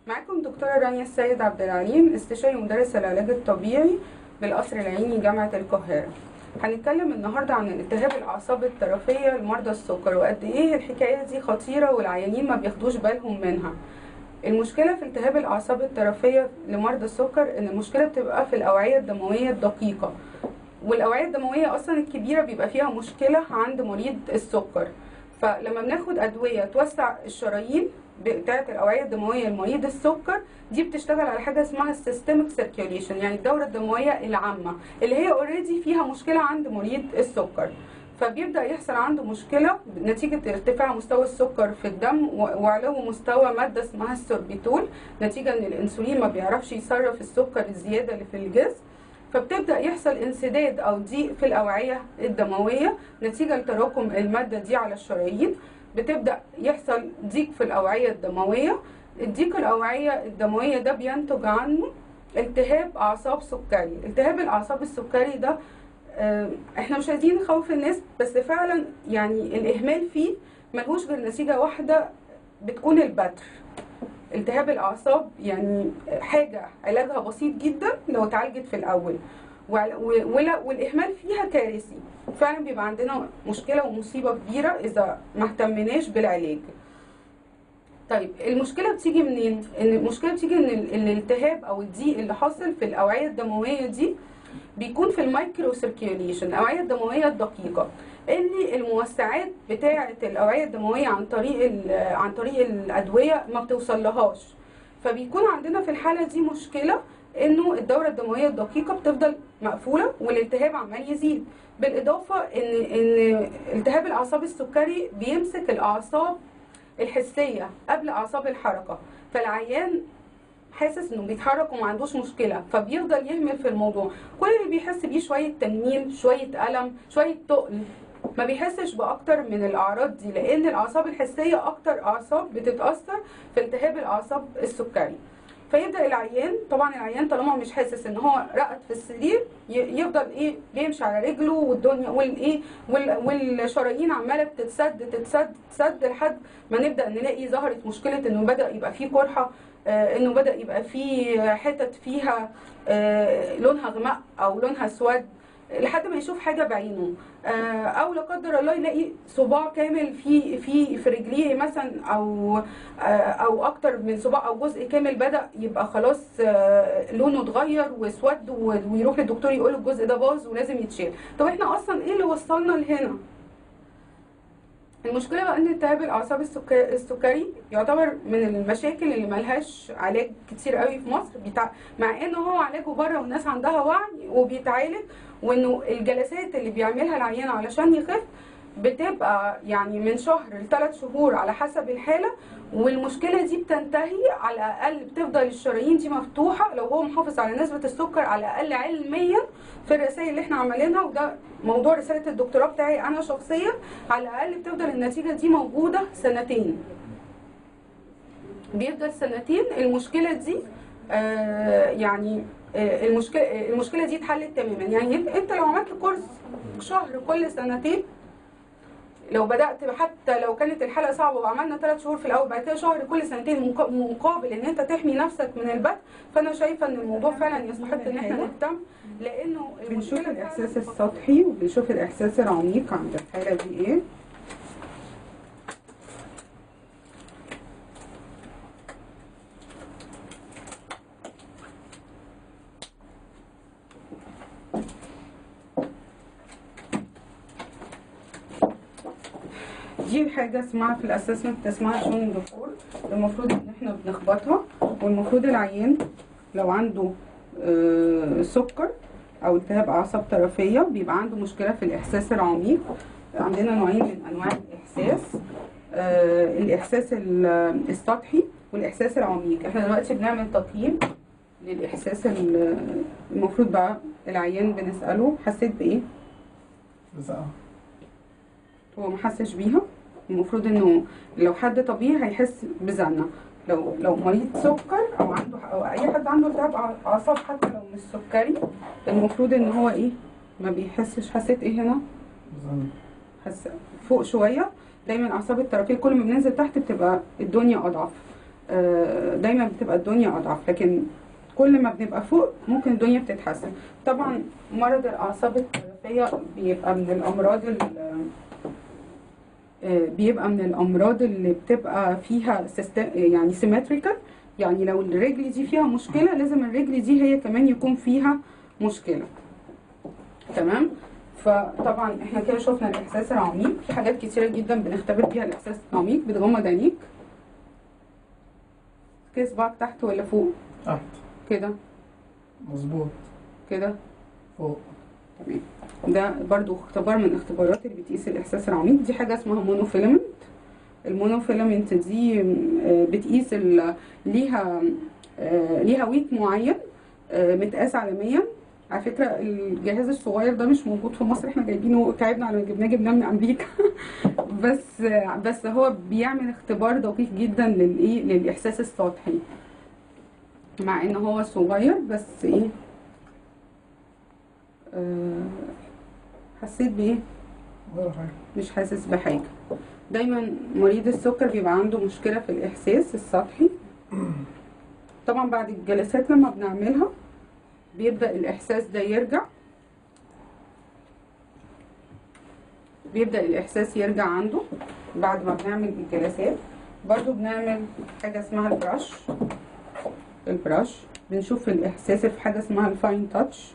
معاكم دكتورة رانيا السيد عبد العليم استشاري مدرس العلاج الطبيعي بالقصر العيني جامعة القاهرة هنتكلم النهاردة عن التهاب الأعصاب الطرفية لمرضى السكر وقد إيه الحكاية دي خطيرة والعيانين ما بياخدوش بالهم منها المشكلة في التهاب الأعصاب الطرفية لمرضى السكر إن المشكلة بتبقى في الأوعية الدموية الدقيقة والأوعية الدموية أصلا الكبيرة بيبقى فيها مشكلة عند مريض السكر فلما بناخد أدوية توسع الشرايين بتاعه الاوعيه الدمويه لمريض السكر دي بتشتغل على حاجه اسمها السيستميك سيركيوليشن يعني الدوره الدمويه العامه اللي هي اوريدي فيها مشكله عند مريض السكر فبيبدا يحصل عنده مشكله نتيجه ارتفاع مستوى السكر في الدم وعلو مستوى ماده اسمها السوربيتول نتيجه ان الانسولين ما بيعرفش يصرف السكر الزياده اللي في الجسم فبتبدا يحصل انسداد او ضيق في الاوعيه الدمويه نتيجه لتراكم الماده دي على الشرايين بتبدا يحصل ضيق في الاوعيه الدمويه الضيق الاوعيه الدمويه ده بينتج عنه التهاب اعصاب سكري التهاب الاعصاب السكري ده احنا مش عايزين نخوف الناس بس فعلا يعني الاهمال فيه ملهوش غير نتيجه واحده بتكون البتر التهاب الاعصاب يعني حاجه علاجها بسيط جدا لو اتعالجت في الاول والاهمال فيها كارثي فعلا بيبقى عندنا مشكله ومصيبه كبيره اذا ما اهتمناش بالعلاج طيب المشكله بتيجي منين ان المشكله بتيجي ان الالتهاب او الضيق اللي حاصل في الاوعيه الدمويه دي بيكون في المايكرو سيركيوليشن الاوعيه الدمويه الدقيقه اللي الموسعات بتاعه الاوعيه الدمويه عن طريق عن طريق الادويه ما بتوصلهاش فبيكون عندنا في الحاله دي مشكله انه الدوره الدمويه الدقيقه بتفضل مقفوله والالتهاب عمال يزيد بالاضافه ان ان التهاب الاعصاب السكري بيمسك الاعصاب الحسيه قبل اعصاب الحركه فالعيان حاسس انه بيتحرك وما عندوش مشكله فبيفضل يهمل في الموضوع كل اللي بيحس بيه شويه تنميل شويه الم شويه تقل ما بيحسش باكتر من الاعراض دي لان الاعصاب الحسيه اكتر اعصاب بتتاثر في التهاب الاعصاب السكري فيبدا العيان طبعا العيان طالما مش حاسس ان هو رقد في السرير يفضل ايه بيمشي على رجله والدنيا والايه والشرايين عماله بتتسد تتسد تتسد لحد ما نبدا نلاقي ظهرت مشكله انه بدا يبقى فيه قرحه آه انه بدا يبقى فيه حتت فيها آه لونها غماء او لونها اسود لحد ما يشوف حاجه بعينه او لا قدر الله يلاقي صباع كامل في في في رجليه مثلا او او اكتر من صباع او جزء كامل بدا يبقى خلاص لونه اتغير واسود ويروح للدكتور يقول الجزء ده باظ ولازم يتشال طب احنا اصلا ايه اللي وصلنا لهنا المشكله بقى ان التهاب الاعصاب السكري يعتبر من المشاكل اللي ملهاش علاج كتير قوي في مصر بتاع مع انه هو علاجه بره والناس عندها وعي وبيتعالج وانه الجلسات اللي بيعملها العيان علشان يخف بتبقى يعني من شهر لثلاث شهور على حسب الحاله والمشكله دي بتنتهي على الاقل بتفضل الشرايين دي مفتوحه لو هو محافظ على نسبه السكر على الاقل علميا في الرسائل اللي احنا عاملينها وده موضوع رساله الدكتوراه بتاعي انا شخصيا على الاقل بتفضل النتيجه دي موجوده سنتين بيفضل سنتين المشكله دي آه يعني آه المشكله المشكله دي اتحلت تماما يعني انت لو عملت كورس شهر كل سنتين لو بدات حتى لو كانت الحلقه صعبه وعملنا ثلاث شهور في الاول بعد كده شهر كل سنتين مقابل ان انت تحمي نفسك من البث فانا شايفه ان الموضوع فعلا يستحق ان احنا نهتم لانه بنشوف الاحساس السطحي وبنشوف الاحساس العميق عند الحاله دي ايه دي حاجه اسمها في الاسسمنت اسمها شونينج فور المفروض ان احنا بنخبطها والمفروض العيان لو عنده آه سكر او التهاب اعصاب طرفيه بيبقى عنده مشكله في الاحساس العميق عندنا نوعين من انواع الاحساس آه الاحساس السطحي والاحساس العميق احنا دلوقتي بنعمل تقييم للاحساس المفروض بقى العيان بنساله حسيت بايه هو ما حسش بيها المفروض انه لو حد طبيعي هيحس بزنه لو لو مريض سكر او عنده او اي حد عنده التهاب اعصاب حتى لو مش سكري المفروض ان هو ايه ما بيحسش حسيت ايه هنا حس فوق شويه دايما الاعصاب الطرفيه كل ما بننزل تحت بتبقى الدنيا اضعف آه، دايما بتبقى الدنيا اضعف لكن كل ما بنبقى فوق ممكن الدنيا بتتحسن طبعا مرض الاعصاب الطرفيه بيبقى من الامراض ال- آه، بيبقى من الامراض اللي بتبقى فيها سيست- يعني سيمتريكال يعني لو الرجل دي فيها مشكله لازم الرجل دي هي كمان يكون فيها مشكله تمام فطبعا احنا كده شفنا الاحساس العميق في حاجات كتيره جدا بنختبر بيها الاحساس العميق بتغمض عينيك كيس صباعك تحت ولا فوق تحت كده مظبوط كده فوق تمام ده برضو اختبار من الاختبارات اللي بتقيس الاحساس العميق دي حاجه اسمها مونوفيلامنت المونوفيلامنت دي آه، بتقيس ال- ليها آه، ليها ويت معين آه، متقاس عالميا على فكره الجهاز الصغير ده مش موجود في مصر احنا جايبينه تعبنا على ما جبناه جبناه من امريكا بس آه، بس هو بيعمل اختبار دقيق جدا للايه للاحساس السطحي مع ان هو صغير بس ايه آه، حسيت بايه ولا حاجة مش حاسس بحاجه دايما مريض السكر بيبقى عنده مشكله في الاحساس السطحي طبعا بعد الجلسات لما بنعملها بيبدا الاحساس ده يرجع بيبدا الاحساس يرجع عنده بعد ما بنعمل الجلسات برضو بنعمل حاجه اسمها البراش البراش بنشوف الاحساس في حاجه اسمها الفاين تاتش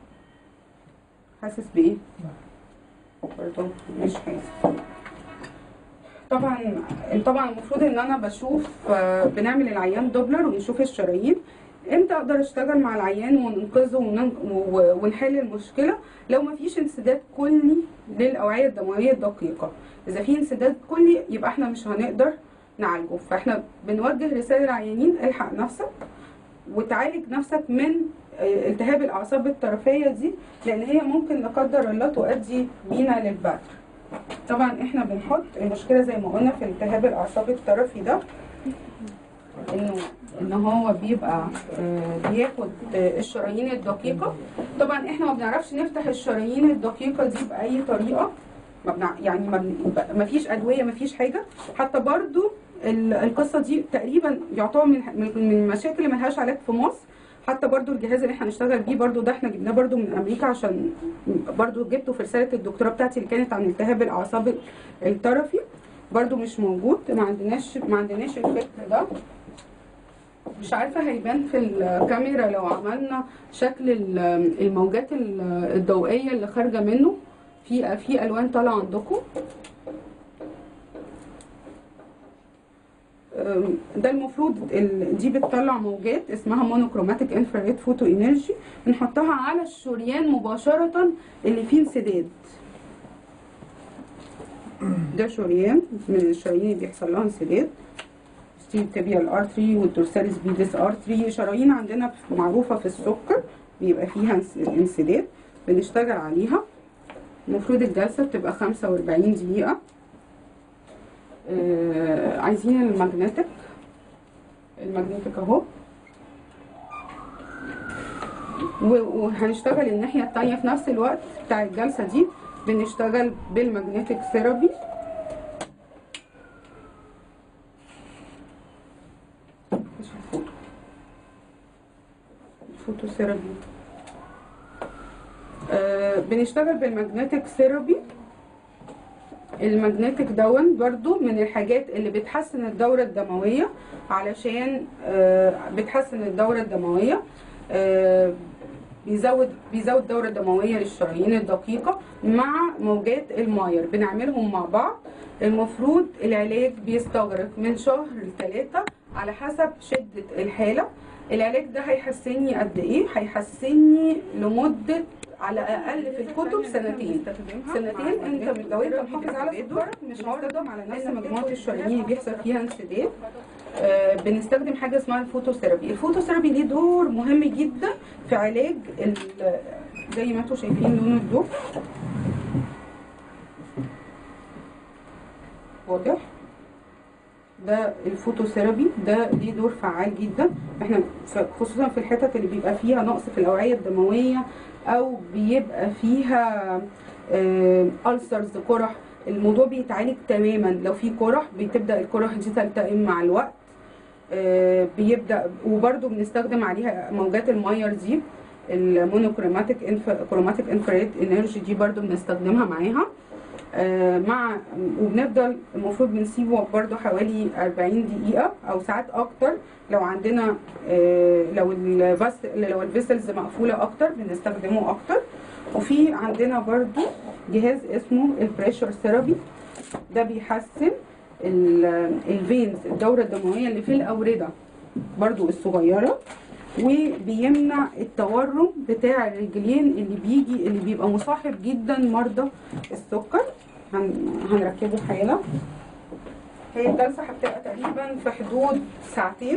حاسس بايه برضو مش حاسس طبعا طبعا المفروض ان انا بشوف آه، بنعمل العيان دوبلر ونشوف الشرايين امتى اقدر اشتغل مع العيان وننقذه ونن- و- ونحل المشكله لو ما فيش انسداد كلي للاوعيه الدمويه الدقيقه اذا في انسداد كلي يبقى احنا مش هنقدر نعالجه فاحنا بنوجه رساله للعيانين الحق نفسك وتعالج نفسك من آه، التهاب الاعصاب الطرفيه دي لان هي ممكن لا قدر الله تؤدي بينا للبتر طبعا احنا بنحط المشكله زي ما قلنا في التهاب الاعصاب الطرفي ده انه ان هو بيبقى آه، بياخد آه، الشرايين الدقيقه طبعا احنا ما بنعرفش نفتح الشرايين الدقيقه دي باي طريقه ما بنع... يعني ما, بن... ما فيش ادويه ما فيش حاجه حتى برضو ال- القصه دي تقريبا يعتبر من من من المشاكل اللي ملهاش علاج في مصر حتى برضو الجهاز اللي احنا هنشتغل بيه برضو ده احنا جبناه برضو من امريكا عشان برضو جبته في رساله الدكتوراه بتاعتي اللي كانت عن التهاب الاعصاب الطرفي برضو مش موجود ما عندناش ما عندناش الفكر ده مش عارفه هيبان في الكاميرا لو عملنا شكل ال- الموجات ال- الضوئيه اللي خارجه منه في في الوان طالعه عندكم أم، ده المفروض ال- دي بتطلع موجات اسمها مونوكروماتيك انفراريد فوتو انرجي بنحطها على الشريان مباشره اللي فيه انسداد ده شريان من الشرايين اللي بيحصل لها انسداد ستيبيال ارتري والدورساليس فيدس ارتري شرايين عندنا معروفه في السكر بيبقى فيها انس- انسداد بنشتغل عليها المفروض الجلسه بتبقى 45 دقيقه آه عايزين الماجنتيك الماجنتيك اهو و- وهنشتغل الناحيه التانية في نفس الوقت بتاع الجلسه دي بنشتغل بالماجنتيك ثيرابي مش الفوتو الفوتو ثيرابي آه بنشتغل بالماجنتيك ثيرابي الماجنتيك دون برضو من الحاجات اللي بتحسن الدورة الدموية علشان آه بتحسن الدورة الدموية آه بيزود بيزود الدورة الدموية للشرايين الدقيقة مع موجات الماير بنعملهم مع بعض المفروض العلاج بيستغرق من شهر لثلاثة على حسب شدة الحالة العلاج ده هيحسني قد ايه هيحسني لمدة على الاقل في الكتب سنتين سنتين انت لو انت محافظ على سكرك مش هتقدم على نفس مجموعه الشرايين اللي بيحصل فيها انسداد آه، بنستخدم حاجه اسمها الفوتوثيرابي الفوتوثيرابي ليه دور مهم جدا في علاج ال- زي ما انتم شايفين لون الضوء واضح ده الفوتوثيرابي ده ليه دور فعال جدا احنا ف- خصوصا في الحتت اللي بيبقى فيها نقص في الاوعيه الدمويه او بيبقى فيها ألسرز قرح الموضوع بيتعالج تماما لو في قرح بتبدا القرح دي تلتئم مع الوقت آه، بيبدا وبرده بنستخدم عليها موجات الماير دي المونوكروماتيك انف... كروماتيك انفراريد انرجي دي برده بنستخدمها معاها آه، مع وبنفضل المفروض بنسيبه برده حوالي 40 دقيقة أو ساعات أكتر لو عندنا آه، لو البس لو الفيسلز مقفولة أكتر بنستخدمه أكتر وفي عندنا برده جهاز اسمه البريشر ثيرابي ده بيحسن ال- الفينز الدورة الدموية اللي في الأوردة برضو الصغيرة وبيمنع التورم بتاع الرجلين اللي بيجي اللي بيبقى مصاحب جدا مرضى السكر هن هنركبه حالا هي الجلسة هتبقى تقريبا في حدود ساعتين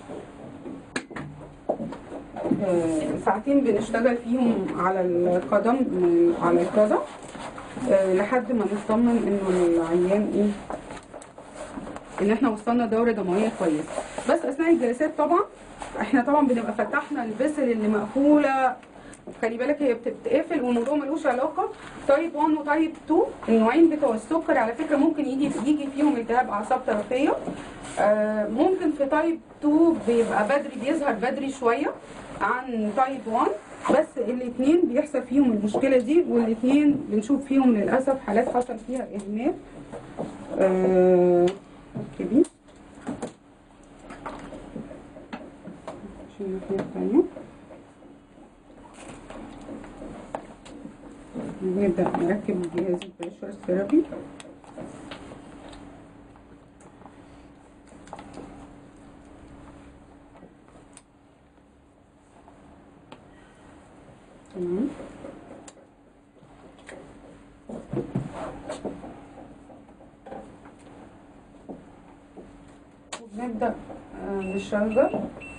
آه، ساعتين بنشتغل فيهم على القدم على القدم آه، لحد ما نطمن انه العيان ايه ان احنا وصلنا دوره دمويه كويسه بس اثناء الجلسات طبعا احنا طبعا بنبقى فتحنا الفيسل اللي مقفوله خلي بالك هي بتتقفل والموضوع ملوش علاقه تايب 1 وتايب 2 النوعين بتوع السكر على فكره ممكن يجي يجي فيهم التهاب اعصاب طرفيه آه، ممكن في تايب 2 بيبقى بدري بيظهر بدري شويه عن تايب 1 بس الاثنين بيحصل فيهم المشكله دي والاثنين بنشوف فيهم للاسف حالات حصل فيها اهمال آه، ركبي عشان الناحية التانية نبدأ نركب جهاز البريشر ثيرابي تمام وبنبدأ آه، نشغل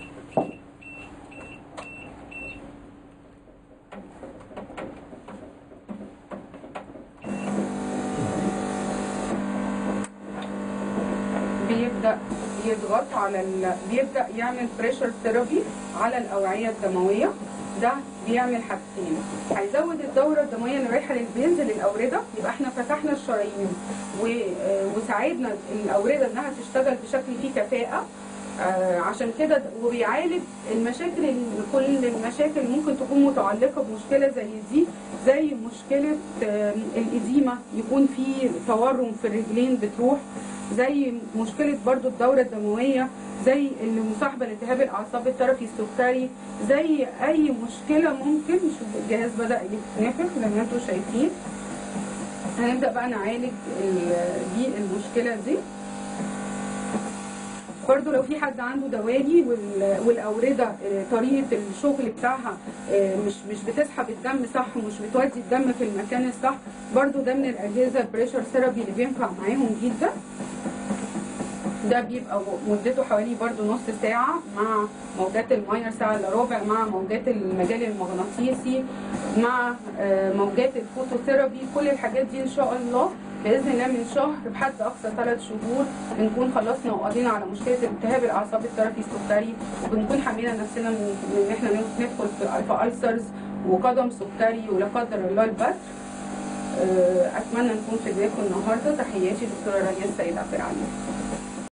بيبدأ يضغط على ال... بيبدأ يعمل بريشر ثيرابي على الأوعية الدموية ده بيعمل حاجتين هيزود الدورة الدموية اللي رايحة للبنز للأوردة يبقى احنا فتحنا الشرايين و... آه، وساعدنا الأوردة إنها تشتغل بشكل فيه كفاءة آه، عشان كده د- وبيعالج المشاكل ال- كل المشاكل اللي ممكن تكون متعلقة بمشكلة زي دي زي مشكلة آه، الإديمة يكون في تورم في الرجلين بتروح زي مشكلة برضو الدورة الدموية زي اللي مصاحبة لالتهاب الأعصاب الطرفي السكري زي أي مشكلة ممكن شوف الجهاز بدأ يتنفخ زي ما انتم شايفين هنبدأ بقى نعالج ال- دي المشكلة دي برضو لو في حد عنده دوالي وال- والأوردة آه، طريقة الشغل بتاعها آه، مش مش بتسحب الدم صح ومش بتودي الدم في المكان الصح برضو ده من الأجهزة البريشر ثيرابي اللي بينفع معاهم جدا ده بيبقى مدته حوالي برضو نص ساعة مع موجات الماير ساعة الا ربع مع موجات المجال المغناطيسي مع آه، موجات الفوتوثيرابي كل الحاجات دي ان شاء الله باذن الله من شهر بحد اقصى ثلاث شهور بنكون خلصنا وقضينا على مشكله التهاب الاعصاب الطرفي السكري وبنكون حامينا نفسنا من من ان احنا ندخل في الفا السرز وقدم سكري ولا قدر الله البتر آه، اتمنى نكون فدناكم النهارده تحياتي دكتوره رانيا السيد عبد العليم